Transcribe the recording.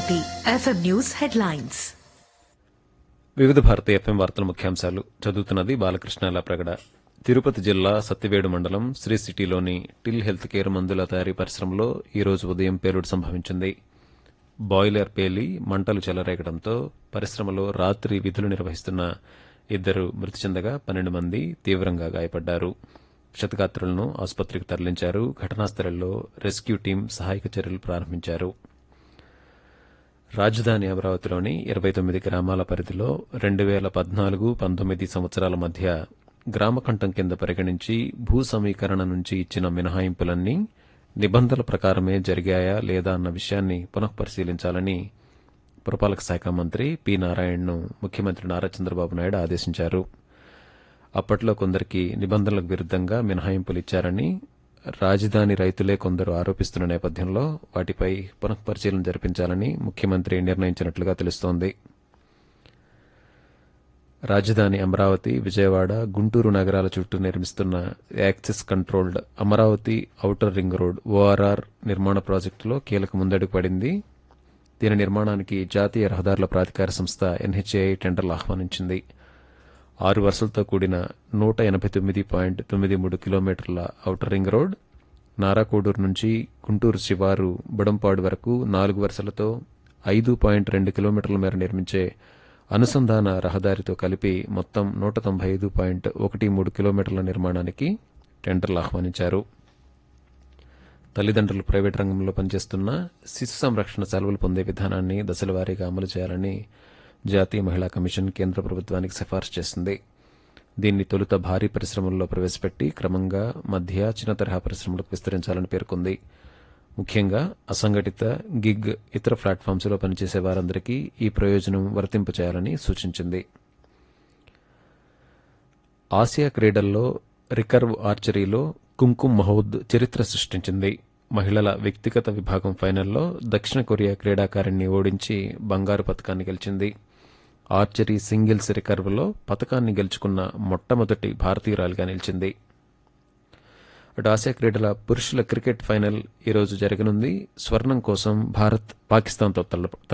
Bharati FM news headlines వివిధ Bharati FM వార్తల ముఖ్యాంశాలు చదువుతున్నది బాలకృష్ణ ప్రగడ తిరుపతి జిల్లా సత్యవేడు మండలం శ్రీ సిటీలోని టిల్ హెల్త్ కేర్ మందుల తయారీ పరిశ్రమలో ఈ రోజు ఉదయం పేలుడు సంభవించింది బాయిలర్ పేలి మంటలు చెలరేగడంతో పరిశ్రమలో రాత్రి విధులు నిర్వహిస్తున్న ఇద్దరు మృతి చెందగా పన్నెండు మంది తీవ్రంగా గాయపడ్డారు క్షతగాత్రులను ఆసుపత్రికి తరలించారు ఘటనా స్థలంలో రెస్క్యూ టీం సహాయక చర్యలు ప్రారంభించారు రాజధాని అమరావతిలోని ఇరవై తొమ్మిది గ్రామాల పరిధిలో రెండు వేల పద్నాలుగు పంతొమ్మిది సంవత్సరాల మధ్య గ్రామకంఠం కింద పరిగణించి భూ సమీకరణ నుంచి ఇచ్చిన మినహాయింపులన్నీ నిబంధనల ప్రకారమే జరిగాయా లేదా అన్న విషయాన్ని పునఃపరిశీలించాలని పురపాలక శాఖ మంత్రి పి నారాయణను ముఖ్యమంత్రి నారా చంద్రబాబు నాయుడు ఆదేశించారు అప్పట్లో కొందరికి నిబంధనలకు విరుద్దంగా మినహాయింపులు ఇచ్చారని రాజధాని రైతులే కొందరు ఆరోపిస్తున్న నేపథ్యంలో వాటిపై పునఃపరిశీలన జరిపించాలని ముఖ్యమంత్రి నిర్ణయించినట్లుగా తెలుస్తోంది రాజధాని అమరావతి విజయవాడ గుంటూరు నగరాల చుట్టూ నిర్మిస్తున్న access controlled Amaravati outer ring road ORR నిర్మాణ ప్రాజెక్టులో కీలక ముందడుగు పడింది దీని నిర్మాణానికి జాతీయ రహదారుల ప్రాధికార సంస్థ ఎన్హెచ్ఏఐ టెండర్లు ఆహ్వానించింది ఆరు వరుసలతో కూడిన నూట ఎనభై తొమ్మిది పాయింట్ తొమ్మిది మూడు కిలోమీటర్ల ఔటర్ రింగ్ రోడ్ నారాకోడూరు నుంచి గుంటూరు శివారు బుడంపాడు వరకు నాలుగు వరుసలతో ఐదు పాయింట్ రెండు కిలోమీటర్ల మేర నిర్మించే అనుసంధాన రహదారితో కలిపి మొత్తం నూట తొంభై ఐదు పాయింట్ ఒకటి మూడు కిలోమీటర్ల నిర్మాణానికి టెండర్లు ఆహ్వానించారు తల్లిదండ్రులు ప్రైవేట్ రంగంలో పనిచేస్తున్న శిశు సంరక్షణ సెలవులు పొందే విధానాన్ని దశలవారీగా అమలు చేయాలని జాతీయ మహిళా కమిషన్ కేంద్ర ప్రభుత్వానికి సిఫార్సు చేసింది దీన్ని తొలుత భారీ పరిశ్రమల్లో ప్రవేశపెట్టి క్రమంగా మధ్య చిన్న తరహా పరిశ్రమలకు విస్తరించాలని పేర్కొంది ముఖ్యంగా అసంఘటిత గిగ్ ఇతర ప్లాట్ఫామ్స్లో పనిచేసే వారందరికీ ఈ ప్రయోజనం వర్తింపచేయాలని సూచించింది ఆసియా క్రీడల్లో రికర్వ్ ఆర్చరీలో కుంకుమ్ మహౌద్ చరిత్ర సృష్టించింది మహిళల వ్యక్తిగత విభాగం ఫైనల్లో దక్షిణ కొరియా క్రీడాకారిణి ఓడించి బంగారు పతకాన్ని గెలిచింది ఆర్చరీ సింగిల్స్ రికర్వ్లో పతకాన్ని గెలుచుకున్న మొట్టమొదటి భారతీయురాలిగా నిలిచింది అటు ఆసియా క్రీడల పురుషుల క్రికెట్ ఫైనల్ ఈరోజు జరగనుంది స్వర్ణం కోసం భారత్ పాకిస్తాన్తో తల